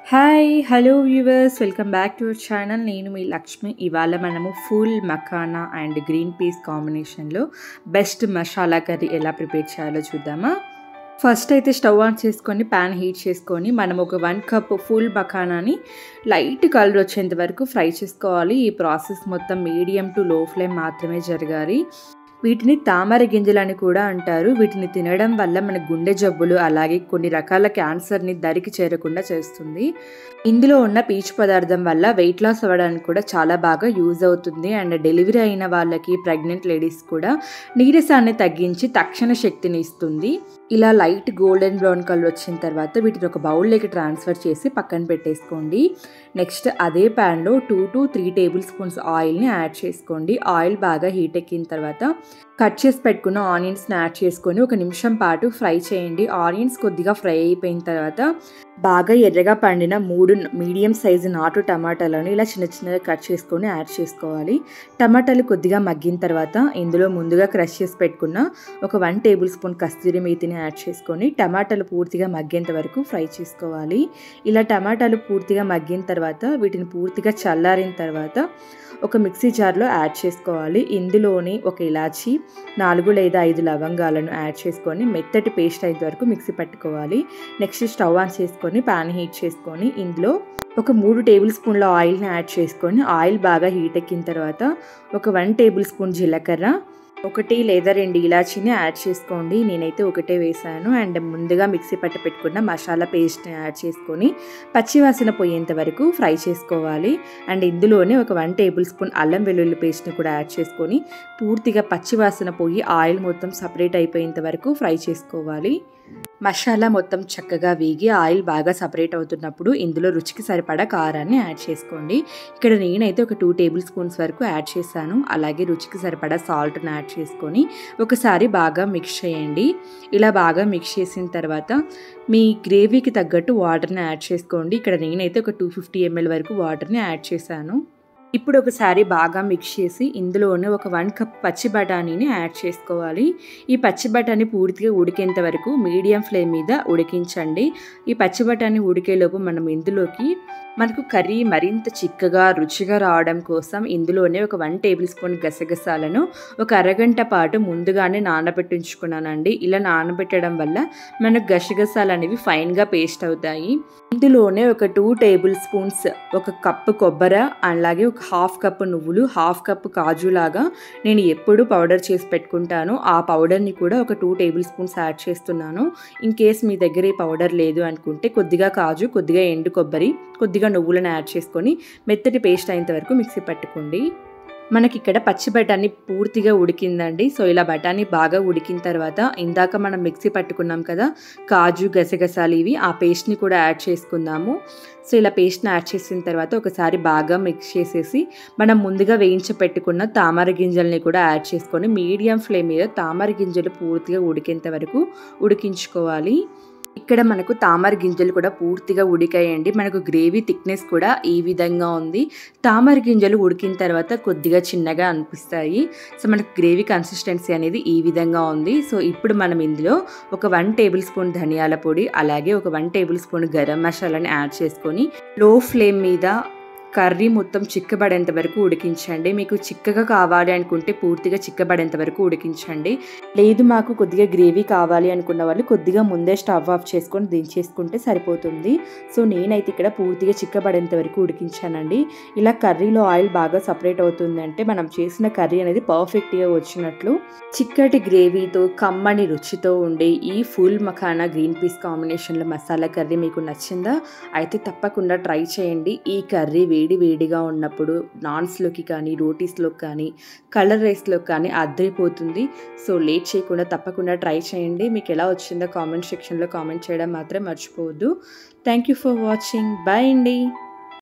hi hello viewers welcome back to our channel నేను మీ లక్ష్మి ఇవాళ మనము full makhana and green peas కాంబినేషన్లో బెస్ట్ మసాలా కర్రీ ఎలా ప్రిపేర్ చేయాలో చూద్దామా ఫస్ట్ అయితే స్టవ్ ఆన్ చేసుకొని ప్యాన్ హీట్ చేసుకొని మనం ఒక వన్ కప్ ఫుల్ బకానాని లైట్ కలర్ వచ్చేంత వరకు ఫ్రై చేసుకోవాలి ఈ ప్రాసెస్ మొత్తం మీడియం టు లో ఫ్లేమ్ మాత్రమే జరగాలి వీటిని తామర గింజలు అని కూడా అంటారు వీటిని తినడం వల్ల మన గుండె జబ్బులు అలాగే కొన్ని రకాల క్యాన్సర్ని దరికి చేరకుండా చేస్తుంది ఇందులో ఉన్న పీచు పదార్థం వల్ల వెయిట్ లాస్ అవ్వడానికి కూడా చాలా బాగా యూజ్ అవుతుంది అండ్ డెలివరీ అయిన వాళ్ళకి ప్రెగ్నెంట్ లేడీస్ కూడా నీరసాన్ని తగ్గించి తక్షణ శక్తిని ఇస్తుంది ఇలా లైట్ గోల్డెన్ బ్రౌన్ కలర్ వచ్చిన తర్వాత వీటిని ఒక బౌల్లోకి ట్రాన్స్ఫర్ చేసి పక్కన పెట్టేసుకోండి నెక్స్ట్ అదే ప్యాన్లో two to three tablespoons ఆయిల్ని యాడ్ చేసుకోండి ఆయిల్ బాగా హీట్ ఎక్కిన తర్వాత కట్ చేసి పెట్టుకున్న ఆనియన్స్ని యాడ్ చేసుకొని ఒక నిమిషం పాటు ఫ్రై చేయండి ఆనియన్స్ కొద్దిగా ఫ్రై అయిపోయిన తర్వాత బాగా ఎర్రగా పండిన మూడు మీడియం సైజు నాటు టమాటాలను ఇలా చిన్న చిన్నగా కట్ చేసుకొని యాడ్ చేసుకోవాలి టమాటాలు కొద్దిగా మగ్గిన తర్వాత ఇందులో ముందుగా క్రష్ చేసి పెట్టుకున్న ఒక వన్ టేబుల్ స్పూన్ కస్తూరి మేతిని యాడ్ చేసుకొని టమాటాలు పూర్తిగా మగ్గేంత వరకు ఫ్రై చేసుకోవాలి ఇలా టమాటాలు పూర్తిగా మగ్గిన తర్వాత వీటిని పూర్తిగా చల్లారిన తర్వాత ఒక మిక్సీ జార్లో యాడ్ చేసుకోవాలి ఇందులోని ఒక ఇలాచి నాలుగు లేదా ఐదు లవంగాలను యాడ్ చేసుకొని మెత్తటి పేస్ట్ అయిన వరకు మిక్సీ పట్టుకోవాలి నెక్స్ట్ స్టవ్ ఆన్ చేసుకొని ప్యాన్ హీట్ చేసుకొని ఇందులో ఒక మూడు టేబుల్ స్పూన్ల ఆయిల్ని యాడ్ చేసుకొని ఆయిల్ బాగా హీట్ ఎక్కిన తర్వాత ఒక వన్ టేబుల్ స్పూన్ జీలకర్ర ఒకటి లేదా రెండు ఇలాచీని యాడ్ చేసుకోండి నేనైతే ఒకటే వేసాను అండ్ ముందుగా మిక్సీ పట్టి పెట్టుకున్న మసాలా పేస్ట్ని యాడ్ చేసుకొని పచ్చివాసన పోయేంత వరకు ఫ్రై చేసుకోవాలి అండ్ ఇందులోనే ఒక వన్ టేబుల్ స్పూన్ అల్లం వెల్లుల్లి పేస్ట్ని కూడా యాడ్ చేసుకొని పూర్తిగా పచ్చివాసన పోయి ఆయిల్ మొత్తం సపరేట్ అయిపోయేంత వరకు ఫ్రై చేసుకోవాలి మసాలా మొత్తం చక్కగా వేగి ఆయిల్ బాగా సపరేట్ అవుతున్నప్పుడు ఇందులో రుచికి సరిపడా కారాన్ని యాడ్ చేసుకోండి ఇక్కడ నేనైతే ఒక టూ టేబుల్ స్పూన్స్ వరకు యాడ్ చేశాను అలాగే రుచికి సరిపడా సాల్ట్ని యాడ్ చేసుకొని ఒకసారి బాగా మిక్స్ చేయండి ఇలా బాగా మిక్స్ చేసిన తర్వాత మీ గ్రేవీకి తగ్గట్టు వాటర్ని యాడ్ చేసుకోండి ఇక్కడ నేనైతే ఒక టూ ఫిఫ్టీ ఎంఎల్ వరకు వాటర్ని యాడ్ చేశాను ఇప్పుడు ఒకసారి బాగా మిక్స్ చేసి ఇందులోనే ఒక వన్ కప్ పచ్చి బఠానీని యాడ్ చేసుకోవాలి ఈ పచ్చి బఠానీ పూర్తిగా ఉడికేంత వరకు మీడియం ఫ్లేమ్ మీద ఉడికించండి ఈ పచ్చి బఠానీ ఉడికేలోపు మనం ఇందులోకి మనకు కర్రీ మరింత చిక్కగా రుచిగా రావడం కోసం ఇందులోనే ఒక వన్ టేబుల్ స్పూన్ గసగసాలను ఒక అరగంట పాటు ముందుగానే నానబెట్టించుకున్నానండి ఇలా నానబెట్టడం వల్ల మనకు గసగసాలు అనేవి ఫైన్గా పేస్ట్ అవుతాయి ఇందులోనే ఒక టూ టేబుల్ స్పూన్స్ ఒక కప్పు కొబ్బరి అలాగే ఒక హాఫ్ కప్పు నువ్వులు హాఫ్ కప్పు కాజు లాగా నేను ఎప్పుడు పౌడర్ చేసి పెట్టుకుంటాను ఆ పౌడర్ని కూడా ఒక టూ టేబుల్ స్పూన్స్ యాడ్ చేస్తున్నాను ఇన్ కేస్ మీ దగ్గర ఈ పౌడర్ లేదు అనుకుంటే కొద్దిగా కాజు కొద్దిగా ఎండు కొబ్బరి కొద్దిగా నువ్వులను యాడ్ చేసుకొని మెత్తటి పేస్ట్ అయినంత వరకు మిక్సీ పట్టుకోండి మనకి ఇక్కడ పచ్చి బఠానీ పూర్తిగా ఉడికిందండి సో ఇలా బఠానీ బాగా ఉడికిన తర్వాత ఇందాక మనం మిక్సీ పట్టుకున్నాం కదా కాజు గసగసాలు ఇవి ఆ పేస్ట్ని కూడా యాడ్ చేసుకుందాము సో ఇలా పేస్ట్ని యాడ్ చేసిన తర్వాత ఒకసారి బాగా మిక్స్ చేసేసి మనం ముందుగా వేయించి పెట్టుకున్న తామర గింజల్ని కూడా యాడ్ చేసుకొని మీడియం ఫ్లేమ్ మీద తామర గింజలు పూర్తిగా ఉడికేంత వరకు ఉడికించుకోవాలి ఇక్కడ మనకు తామర గింజలు కూడా పూర్తిగా ఉడికాయండి మనకు గ్రేవీ థిక్నెస్ కూడా ఈ విధంగా ఉంది తామర గింజలు ఉడికిన తర్వాత కొద్దిగా చిన్నగా అనిపిస్తాయి సో మనకు గ్రేవీ కన్సిస్టెన్సీ అనేది ఈ విధంగా ఉంది సో ఇప్పుడు మనం ఇందులో ఒక వన్ టేబుల్ స్పూన్ ధనియాల పొడి అలాగే ఒక వన్ టేబుల్ స్పూన్ గరం మసాలాని యాడ్ చేసుకొని లో ఫ్లేమ్ మీద కర్రీ మొత్తం చిక్కబడేంత వరకు ఉడికించండి మీకు చిక్కగా కావాలి అనుకుంటే పూర్తిగా చిక్కబడేంత వరకు ఉడికించండి లేదు మాకు కొద్దిగా గ్రేవీ కావాలి అనుకున్న వాళ్ళు కొద్దిగా ముందే స్టవ్ ఆఫ్ చేసుకొని దించేసుకుంటే సరిపోతుంది సో నేనైతే ఇక్కడ పూర్తిగా చిక్కబడేంత వరకు ఉడికించానండి ఇలా కర్రీలో ఆయిల్ బాగా సపరేట్ అవుతుంది అంటే మనం చేసిన కర్రీ అనేది పర్ఫెక్ట్గా వచ్చినట్లు చిక్కటి గ్రేవీతో కమ్మని రుచితో ఉండే ఈ ఫుల్ మఖానా గ్రీన్ పీస్ కాంబినేషన్లో మసాలా కర్రీ మీకు నచ్చిందా అయితే తప్పకుండా ట్రై చేయండి ఈ కర్రీ వేడి వేడిగా ఉన్నప్పుడు నాన్స్లోకి కానీ రోటీస్లోకి కానీ కలర్ రైస్లోకి కానీ అద్దరిపోతుంది సో లేట్ చేయకుండా తప్పకుండా ట్రై చేయండి మీకు ఎలా వచ్చిందో కామెంట్ సెక్షన్లో కామెంట్ చేయడం మాత్రం మర్చిపోవద్దు thank you for watching bye అండి